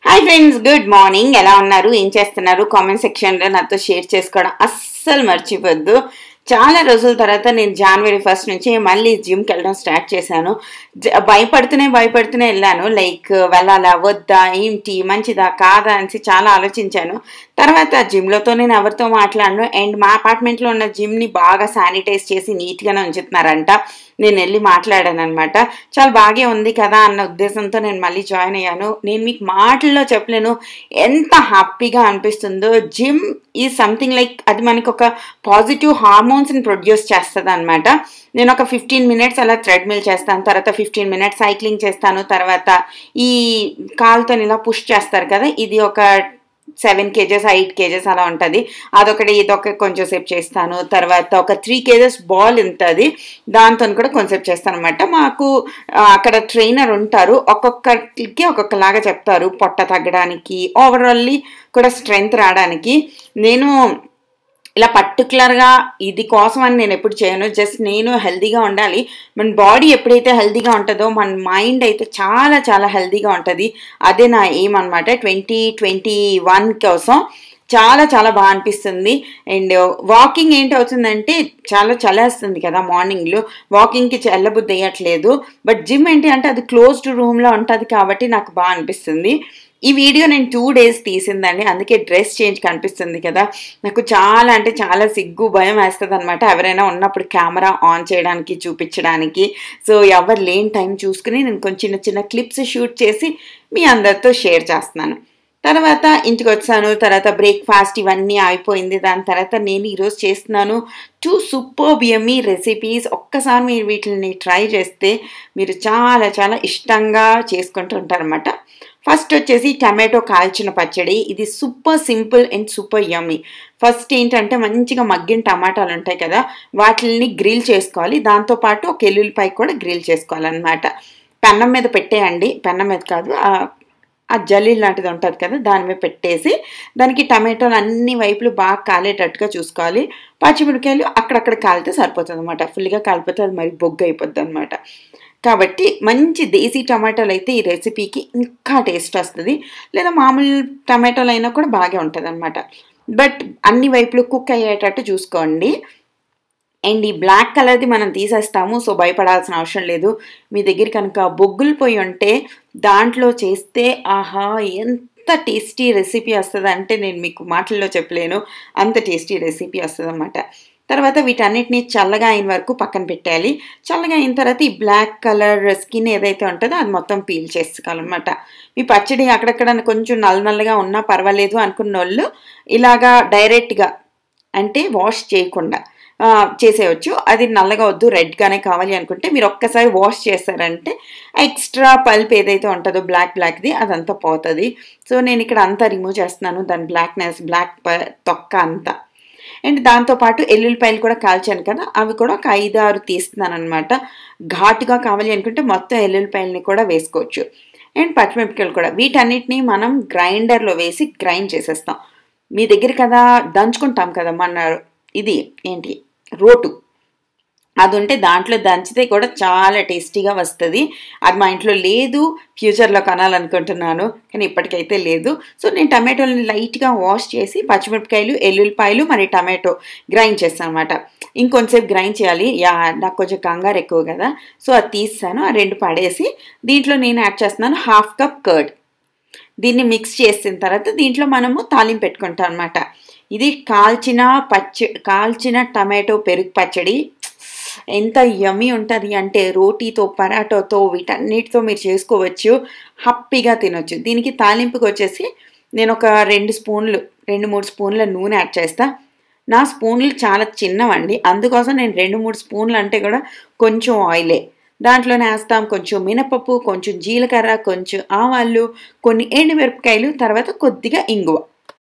hi friends good morning ఎలా ఉన్నారు ఏం చేస్తున్నారు కామెంట్ సెక్షన్లో నాతో షేర్ చేసుకోవడం అస్సలు మర్చిపోద్దు చాలా రోజుల తర్వాత నేను జనవరి ఫస్ట్ నుంచి మళ్ళీ జిమ్కి వెళ్ళడం స్టార్ట్ చేశాను జ- భయపడుతూనే భయపడుతూనే వెళ్ళాను లైక్ వెళ్ళాలా వద్దా ఏంటి మంచిదా కాదా అనేసి చాలా ఆలోచించాను తర్వాత జిమ్లతో నేను ఎవరితో మాట్లాడను అండ్ మా అపార్ట్మెంట్లో ఉన్న జిమ్ని బాగా శానిటైజ్ చేసి నీట్గానే ఉంచుతున్నారంట నేను వెళ్ళి మాట్లాడాను అనమాట చాలా బాగే ఉంది కదా అన్న ఉద్దేశంతో నేను మళ్ళీ జాయిన్ అయ్యాను నేను మీకు మాటల్లో చెప్పలేను ఎంత హ్యాపీగా అనిపిస్తుందో జిమ్ ఈ సంథింగ్ లైక్ అది మనకి ఒక పాజిటివ్ హార్మోన్స్ని ప్రొడ్యూస్ చేస్తుంది అనమాట నేను ఒక ఫిఫ్టీన్ మినిట్స్ అలా థ్రెడ్మిల్ చేస్తాను తర్వాత ఫిఫ్టీన్ మినిట్స్ సైక్లింగ్ చేస్తాను తర్వాత ఈ కాలుతో ఇలా పుష్ చేస్తారు కదా ఇది ఒక సెవెన్ కేజెస్ ఎయిట్ కేజెస్ అలా ఉంటుంది అదొకటి ఇదొక కొంచెం సేపు చేస్తాను తర్వాత ఒక త్రీ కేజెస్ బాల్ ఉంటుంది దాంతో కూడా కొంచెం చేస్తాను అనమాట మాకు ఆ, అక్కడ ట్రైనర్ ఉంటారు ఒక్కొక్కరికి ఒక్కొక్కలాగా చెప్తారు పొట్ట తగ్గడానికి ఓవరాల్లీ కూడా స్ట్రెంగ్త్ రావడానికి నేను ఇలా పర్టికులర్గా ఇది కోసం అని నేను ఎప్పుడు చేయను జస్ట్ నేను హెల్తీగా ఉండాలి మన బాడీ ఎప్పుడైతే హెల్తీగా ఉంటుందో మన మైండ్ అయితే చాలా చాలా హెల్తీగా ఉంటుంది అదే నా ఎయిమ్ అనమాట ట్వంటీ ట్వంటీ వన్ కోసం చాలా చాలా బాగా అనిపిస్తుంది అండ్ వాకింగ్ ఏంటి అవుతుందంటే చాలా చలేస్తుంది కదా మార్నింగ్లో వాకింగ్కి చల్లబుద్ధి వేయట్లేదు బట్ జిమ్ ఏంటి అంటే అది క్లోజ్డ్ రూమ్లో ఉంటుంది కాబట్టి నాకు బాగా అనిపిస్తుంది ఈ వీడియో నేను టూ డేస్ తీసిందండి అందుకే డ్రెస్ చేంజ్ కనిపిస్తుంది కదా నాకు చాలా అంటే చాలా సిగ్గు భయం వేస్తుంది అనమాట ఎవరైనా ఉన్నప్పుడు కెమెరా ఆన్ చేయడానికి చూపించడానికి సో ఎవరు లేని టైం చూసుకుని నేను కొంచెం చిన్న చిన్న క్లిప్స్ షూట్ చేసి మీ అందరితో షేర్ చేస్తున్నాను తర్వాత ఇంటికి వచ్చాను తర్వాత బ్రేక్ఫాస్ట్ ఇవన్నీ అయిపోయింది దాని తర్వాత నేను ఈరోజు చేస్తున్నాను టూ సూపర్ బియమీ రెసిపీస్ ఒక్కసారి మీరు వీటిని ట్రై చేస్తే మీరు చాలా చాలా ఇష్టంగా చేసుకుంటూ ఉంటారనమాట ఫస్ట్ వచ్చేసి టమాటో కాల్చిన పచ్చడి ఇది super simple and super yummy first ఏంటంటే మంచిగా మగ్గిన టమాటాలు ఉంటాయి కదా వాటిని గ్రిల్ చేసుకోవాలి దాంతోపాటు ఒక ఎల్లుల్లిపాయ కూడా గ్రిల్ చేసుకోవాలన్నమాట పెన్నం మీద పెట్టేయండి పెన్నం మీద కాదు ఆ ఆ జల్లీ లాంటిది ఉంటుంది కదా దాని మీద పెట్టేసి దానికి టమాటోలు అన్ని వైపులు బాగా కాలేటట్టుగా చూసుకోవాలి పచ్చిమిరకాయలు అక్కడక్కడ కాలితే సరిపోతుంది అనమాట ఫుల్గా కాలిపోతే అది మరి బొగ్గు అయిపోద్ది అనమాట కాబట్టి మంచి దేశీ టమాటాలు అయితే ఈ రెసిపీకి ఇంకా టేస్ట్ వస్తుంది లేదా మామూలు టమాటాలు అయినా కూడా బాగా ఉంటుంది అనమాట బట్ అన్ని వైపులు కుక్ అయ్యేటట్టు చూసుకోండి అండ్ ఈ బ్లాక్ కలర్ది మనం తీసేస్తాము సో భయపడాల్సిన అవసరం లేదు మీ దగ్గర కనుక బొగ్గులు పొయ్యి ఉంటే దాంట్లో చేస్తే ఆహా ఎంత టేస్టీ రెసిపీ వస్తుంది అంటే నేను మీకు మాటల్లో చెప్పలేను అంత టేస్టీ రెసిపీ వస్తుంది అనమాట తర్వాత వీటన్నిటిని చల్లగా అయిన వరకు పక్కన పెట్టాలి చల్లగా అయిన తర్వాత ఈ బ్లాక్ కలర్ స్కిన్ ఏదైతే ఉంటుందో అది మొత్తం పీల్ చేసుకోవాలన్నమాట మీ పచ్చడి అక్కడక్కడ కొంచెం నల్ల నల్లగా ఉన్నా పర్వాలేదు అనుకున్న వాళ్ళు ఇలాగా డైరెక్ట్గా అంటే వాష్ చేయకుండా ఆ, చేసేయచ్చు అది నల్లగా వద్దు రెడ్గానే కావాలి అనుకుంటే మీరు ఒక్కసారి వాష్ చేస్తారంటే ఎక్స్ట్రా పల్ప్ ఏదైతే ఉంటుందో బ్లాక్ బ్లాక్ది అదంతా పోతుంది సో నేను ఇక్కడ అంతా రిమూవ్ చేస్తున్నాను దాని బ్లాక్నెస్ బ్లాక్ తొక్క అంతా అండ్ దాంతోపాటు ఎల్లుల్లిపాయలు కూడా కాల్చాను కదా అవి కూడా ఒక ఐదు ఆరు తీస్తున్నాను అనమాట ఘాటుగా కావాలి అనుకుంటే మొత్తం ఎల్లుల్లిపాయలని కూడా వేసుకోవచ్చు అండ్ పచ్చిమిరపకాయలు కూడా వీటన్నిటిని మనం గ్రైండర్లో వేసి గ్రైండ్ చేసేస్తాం మీ దగ్గర కదా దంచుకుంటాం కదా మన ఇది ఏంటి రోటు అది ఉంటే దాంట్లో దంచితే కూడా చాలా టేస్టీగా వస్తుంది అది మా ఇంట్లో లేదు ఫ్యూచర్లో కొనాలనుకుంటున్నాను కానీ ఇప్పటికైతే లేదు సో నేను టమాటోని లైట్గా వాష్ చేసి పచ్చిమిరపకాయలు ఎల్లుల్లిపాయలు మరి టమాటో గ్రైండ్ చేస్తాను అనమాట ఇంకొంచెంసేపు గ్రైండ్ చేయాలి యా నాకు కొంచెం కంగారు ఎక్కువ కదా సో అది తీస్తాను ఆ రెండు పడేసి దీంట్లో నేను యాడ్ చేస్తున్నాను హాఫ్ కప్ కర్డ్ దీన్ని మిక్స్ చేసిన తర్వాత దీంట్లో మనము తాలింపు పెట్టుకుంటాం అనమాట ఇది కాల్చిన పచ్చి కాల్చిన టమాటో పెరుగు పచ్చడి ఎంత యమ్మీ ఉంటుంది అంటే రోటీతో పరాటోతో వీటన్నిటితో మీరు చేసుకోవచ్చు హ్యాపీగా తినొచ్చు దీనికి తాలింపుకి వచ్చేసి నేను ఒక రెండు స్పూన్లు రెండు మూడు స్పూన్ల నూనె యాడ్ చేస్తా నా స్పూన్లు చాలా చిన్నవండి అందుకోసం నేను రెండు మూడు స్పూన్లు అంటే కూడా కొంచెం ఆయిలే దాంట్లోనే వేస్తాం కొంచెం మినపప్పు కొంచెం జీలకర్ర కొంచెం ఆవాలు కొన్ని ఎండుమిరపకాయలు తర్వాత కొద్దిగా ఇంగువ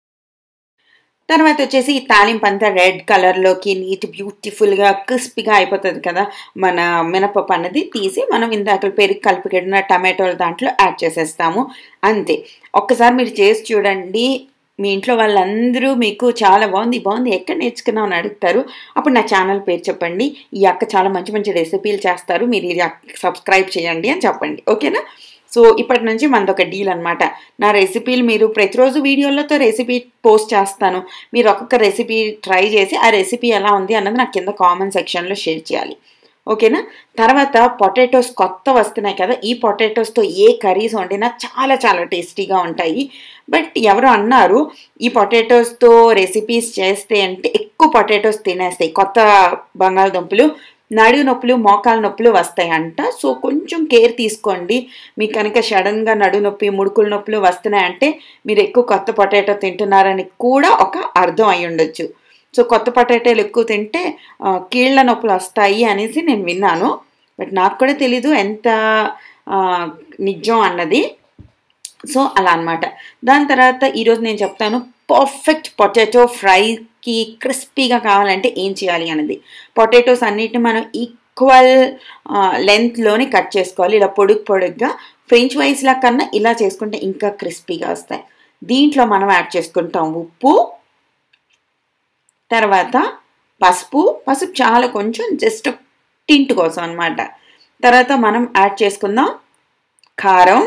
తర్వాత వచ్చేసి ఈ తాలింపు అంతా రెడ్ కలర్లోకి నీట్ బ్యూటిఫుల్గా క్రిస్పీగా అయిపోతుంది కదా మన మినపప్పు అన్నది తీసి మనం ఇందాక పెరిగి కలిపికెడిన టమాటోలు దాంట్లో యాడ్ చేసేస్తాము అంతే ఒక్కసారి మీరు చేసి చూడండి మీ ఇంట్లో వాళ్ళందరూ మీకు చాలా బాగుంది బాగుంది ఎక్కడ నేర్చుకున్నావు అని అడుగుతారు అప్పుడు నా ఛానల్ పేరు చెప్పండి ఈ అక్క చాలా మంచి మంచి రెసిపీలు చేస్తారు మీరు ఇది సబ్స్క్రైబ్ చేయండి అని చెప్పండి ఓకేనా సో ఇప్పటి నుంచి మనది ఒక డీల్ అనమాట నా రెసిపీలు మీరు ప్రతిరోజు వీడియోలతో రెసిపీ పోస్ట్ చేస్తాను మీరు ఒక్కొక్క రెసిపీ ట్రై చేసి ఆ రెసిపీ ఎలా ఉంది అన్నది నాకు కింద కామెంట్ సెక్షన్లో షేర్ చేయాలి ఓకేనా తర్వాత పొటాటోస్ కొత్త వస్తున్నాయి కదా ఈ పొటాటోస్తో ఏ కర్రీస్ వండినా చాలా చాలా టేస్టీగా ఉంటాయి బట్ ఎవరు అన్నారు ఈ పొటాటోస్తో రెసిపీస్ చేస్తే అంటే ఎక్కువ పొటాటోస్ తినేస్తాయి కొత్త బంగాళదుంపలు నడుగు నొప్పులు మోకాల నొప్పులు వస్తాయంట సో కొంచెం కేర్ తీసుకోండి మీకు కనుక సడన్గా నడు నొప్పి ముడుకుల నొప్పులు వస్తున్నాయంటే మీరు ఎక్కువ కొత్త పొటాటో తింటున్నారని కూడా ఒక అర్థం అయి ఉండొచ్చు సో కొత్త పొటాటోలు ఎక్కువ తింటే కీళ్ళ నొప్పులు వస్తాయి అనేసి నేను విన్నాను బట్ నాకు కూడా తెలీదు ఎంత నిజం అన్నది సో అలా అనమాట దాని తర్వాత ఈరోజు నేను చెప్తాను పర్ఫెక్ట్ పొటాటో ఫ్రైకి క్రిస్పీగా కావాలంటే ఏం చేయాలి అన్నది పొటాటోస్ అన్నిటిని మనం ఈక్వల్ లెంత్లోని కట్ చేసుకోవాలి ఇలా పొడుగు పొడుగ్గా ఫ్రెంచ్ వైస్లా కన్నా ఇలా చేసుకుంటే ఇంకా క్రిస్పీగా వస్తాయి దీంట్లో మనం యాడ్ చేసుకుంటాం ఉప్పు తర్వాత పసుపు పసుపు చాలా కొంచెం జస్ట్ టింట్ కోసం అనమాట తర్వాత మనం యాడ్ చేసుకుందాం కారం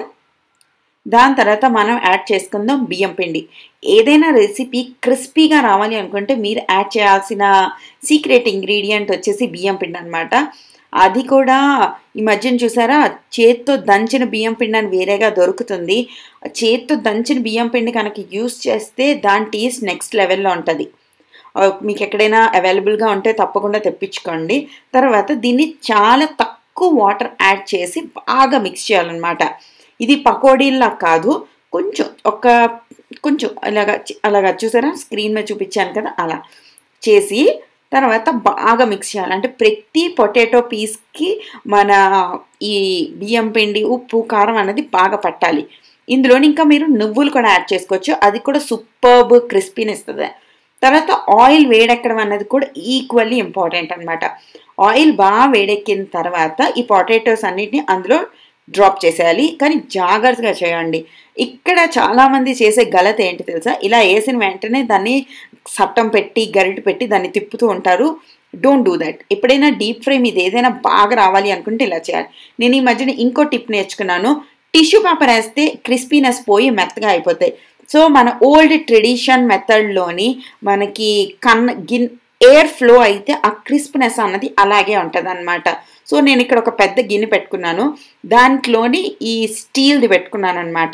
దాని తర్వాత మనం యాడ్ చేసుకుందాం బియ్యం పిండి ఏదైనా రెసిపీ క్రిస్పీగా రావాలి అనుకుంటే మీరు యాడ్ చేయాల్సిన సీక్రెట్ ఇంగ్రీడియంట్ వచ్చేసి బియ్యం పిండి అనమాట అది కూడా ఈ మధ్యన చూసారా చేత్తో దంచిన బియ్యం పిండి అని వేరేగా దొరుకుతుంది చేత్తో దంచిన బియ్యం పిండి కనుక యూస్ చేస్తే దాని టేస్ట్ నెక్స్ట్ లెవెల్లో ఉంటుంది మీకు ఎక్కడైనా అవైలబుల్గా ఉంటే తప్పకుండా తెప్పించుకోండి తర్వాత దీన్ని చాలా తక్కువ వాటర్ యాడ్ చేసి బాగా మిక్స్ చేయాలన్నమాట ఇది పకోడీల్లా కాదు కొంచెం ఒక కొంచెం అలాగా అలాగా చూసారా స్క్రీన్ మీద చూపించాను కదా అలా చేసి తర్వాత బాగా మిక్స్ చేయాలి అంటే ప్రతి పొటాటో పీస్కి మన ఈ బియ్యం పిండి ఉప్పు కారం అనేది బాగా పట్టాలి ఇందులోని ఇంకా మీరు నువ్వులు కూడా యాడ్ చేసుకోవచ్చు అది కూడా సూపర్బ్ క్రిస్పీని ఇస్తుంది తర్వాత ఆయిల్ వేడెక్కడం అన్నది కూడా ఈక్వల్లీ ఇంపార్టెంట్ అనమాట ఆయిల్ బాగా వేడెక్కిన తర్వాత ఈ పొటాటోస్ అన్నిటిని అందులో డ్రాప్ చేసేయాలి కానీ జాగ్రత్తగా చేయండి ఇక్కడ చాలామంది చేసే గలత ఏంటి తెలుసా ఇలా వేసిన వెంటనే దాన్ని సట్టం పెట్టి గరిట పెట్టి దాన్ని తిప్పుతూ ఉంటారు డోంట్ డూ దట్ ఎప్పుడైనా డీప్ ఫ్రై మీద ఏదైనా బాగా రావాలి అనుకుంటే ఇలా చేయాలి నేను ఈ మధ్యన ఇంకో టిప్ నేర్చుకున్నాను టిష్యూ పేపర్ వేస్తే క్రిస్పీనెస్ పోయి మెత్తగా అయిపోతాయి సో మన ఓల్డ్ ట్రెడిషన్ మెథడ్లోని మనకి కన్న గిన్ ఎయిర్ ఫ్లో అయితే ఆ క్రిస్ప్నెస్ అన్నది అలాగే ఉంటుంది అనమాట సో నేను ఇక్కడ ఒక పెద్ద గిన్నె పెట్టుకున్నాను దాంట్లోని ఈ స్టీల్ది పెట్టుకున్నాను అనమాట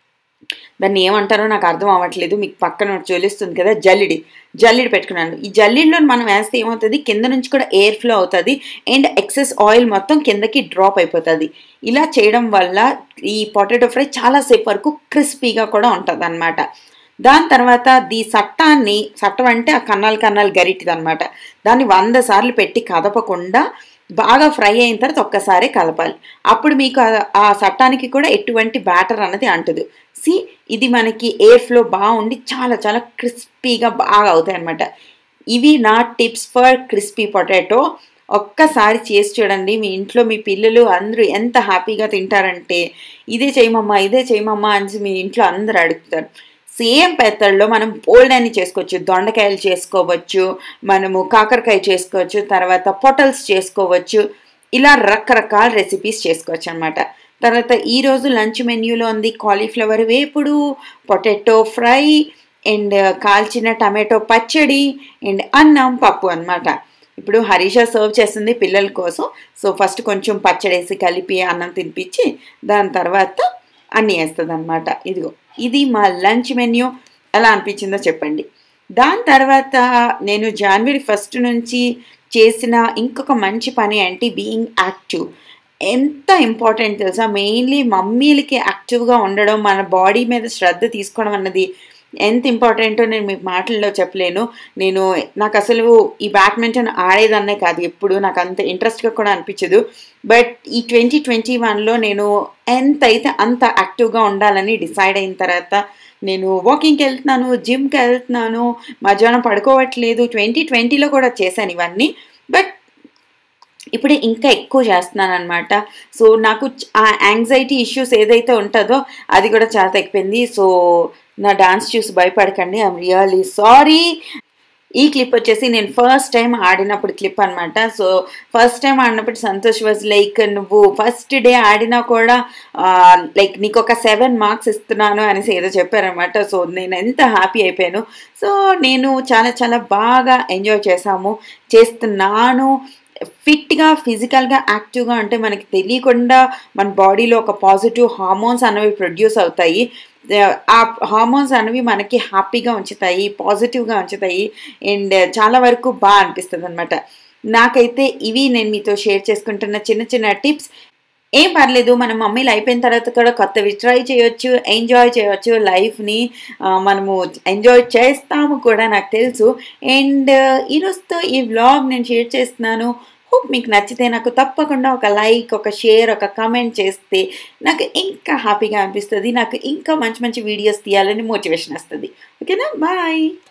దాన్ని ఏమంటారో నాకు అర్థం అవ్వట్లేదు మీకు పక్కన చూలిస్తుంది కదా జల్లిడి జల్లిడి పెట్టుకున్నాను ఈ జల్లిడిలో మనం వేస్తే ఏమవుతుంది కింద నుంచి కూడా ఎయిర్ ఫ్లో అవుతుంది అండ్ ఎక్సెస్ ఆయిల్ మొత్తం కిందకి డ్రాప్ అయిపోతుంది ఇలా చేయడం వల్ల ఈ పొటాటో ఫ్రై చాలాసేపు వరకు క్రిస్పీగా కూడా ఉంటుంది అనమాట దాని తర్వాత దీ సట్టాన్ని సట్టం అంటే ఆ కన్నాలు కన్నాలు గరిటిది అనమాట దాన్ని వంద సార్లు పెట్టి కదపకుండా బాగా ఫ్రై అయిన తర్వాత ఒక్కసారి కలపాలి అప్పుడు మీకు ఆ సట్టానికి కూడా ఎటువంటి బ్యాటర్ అన్నది అంటదు సి ఇది మనకి ఎయిర్ ఫ్లో బాగుండి చాలా చాలా క్రిస్పీగా బాగా అవుతాయి అనమాట ఇవి నా టిప్స్ ఫర్ క్రిస్పీ పొటాటో ఒక్కసారి చేసి చూడండి మీ ఇంట్లో మీ పిల్లలు అందరూ ఎంత హ్యాపీగా తింటారంటే ఇదే చేయమమ్మా ఇదే చేయమమ్మా అని మీ ఇంట్లో అందరూ అడుగుతారు సేమ్ పెత్తల్లో మనం బోల్డ్ అని చేసుకోవచ్చు దొండకాయలు చేసుకోవచ్చు మనము కాకరకాయ చేసుకోవచ్చు తర్వాత పొటల్స్ చేసుకోవచ్చు ఇలా రకరకాల రెసిపీస్ చేసుకోవచ్చు అనమాట తర్వాత ఈరోజు లంచ్ మెన్యూలో ఉంది కాలీఫ్లవర్ వేపుడు పొటాటో ఫ్రై అండ్ కాల్చిన టమాటో పచ్చడి అండ్ అన్నం పప్పు అనమాట ఇప్పుడు హరీష సర్వ్ చేస్తుంది పిల్లల కోసం సో ఫస్ట్ కొంచెం పచ్చడేసి కలిపి అన్నం తినిపించి దాని తర్వాత అన్నీ వేస్తుంది అనమాట ఇదిగో ఇది మా లంచ్ మెన్యూ ఎలా అనిపించిందో చెప్పండి దాని తర్వాత నేను జనవరి ఫస్ట్ నుంచి చేసిన ఇంకొక మంచి పని అంటే బీయింగ్ యాక్టివ్ ఎంత ఇంపార్టెంట్ తెలుసా మెయిన్లీ మమ్మీలకి యాక్టివ్గా ఉండడం మన బాడీ మీద శ్రద్ధ తీసుకోవడం అన్నది ఎంత ఇంపార్టెంటో నేను మీకు మాటల్లో చెప్పలేను నేను నాకు అసలు ఈ బ్యాడ్మింటన్ ఆడేదన్నే కాదు ఎప్పుడు నాకు అంత ఇంట్రెస్ట్గా కూడా అనిపించదు బట్ ఈ ట్వంటీ ట్వంటీ వన్లో నేను ఎంత అయితే అంత యాక్టివ్గా ఉండాలని డిసైడ్ అయిన తర్వాత నేను వాకింగ్కి వెళ్తున్నాను జిమ్కి వెళ్తున్నాను మధ్యాహ్నం పడుకోవట్లేదు ట్వంటీ ట్వంటీలో కూడా చేశాను ఇవన్నీ బట్ ఇప్పుడే ఇంకా ఎక్కువ చేస్తున్నాను అనమాట సో నాకు ఆ యాంగ్జైటీ ఇష్యూస్ ఏదైతే ఉంటుందో అది కూడా చాలా తగ్గిపోయింది సో నా డాన్స్ చూసి భయపడకండి ఐఎమ్ రియల్లీ సారీ ఈ క్లిప్ వచ్చేసి నేను ఫస్ట్ టైం ఆడినప్పుడు క్లిప్ అనమాట సో ఫస్ట్ టైం ఆడినప్పుడు సంతోష్ వాజ్ లైక్ నువ్వు ఫస్ట్ డే ఆడినా కూడా లైక్ నీకు ఒక సెవెన్ మార్క్స్ ఇస్తున్నాను అనేసి ఏదో చెప్పారనమాట సో నేను ఎంత హ్యాపీ అయిపోయాను సో నేను చాలా చాలా బాగా ఎంజాయ్ చేశాము చేస్తున్నాను ఫిట్గా ఫిజికల్గా యాక్టివ్గా అంటే మనకి తెలియకుండా మన బాడీలో ఒక పాజిటివ్ హార్మోన్స్ అనేవి ప్రొడ్యూస్ అవుతాయి ఆ హార్మోన్స్ అనేవి మనకి హ్యాపీగా ఉంచుతాయి పాజిటివ్గా ఉంచుతాయి అండ్ చాలా వరకు బాగా అనిపిస్తుంది అనమాట నాకైతే ఇవి నేను మీతో షేర్ చేసుకుంటున్న చిన్న చిన్న టిప్స్ ఏం పర్లేదు మన మమ్మీలు అయిపోయిన తర్వాత కూడా కొత్తవి ట్రై చేయొచ్చు ఎంజాయ్ చేయొచ్చు లైఫ్ని మనము ఎంజాయ్ చేస్తాము కూడా నాకు తెలుసు అండ్ ఈరోజుతో ఈ వ్లాగ్ నేను షేర్ చేస్తున్నాను హోప్ మీకు నచ్చితే నాకు తప్పకుండా ఒక లైక్ ఒక షేర్ ఒక కమెంట్ చేస్తే నాకు ఇంకా హ్యాపీగా అనిపిస్తుంది నాకు ఇంకా మంచి మంచి వీడియోస్ తీయాలని మోటివేషన్ వస్తుంది ఓకేనా బాయ్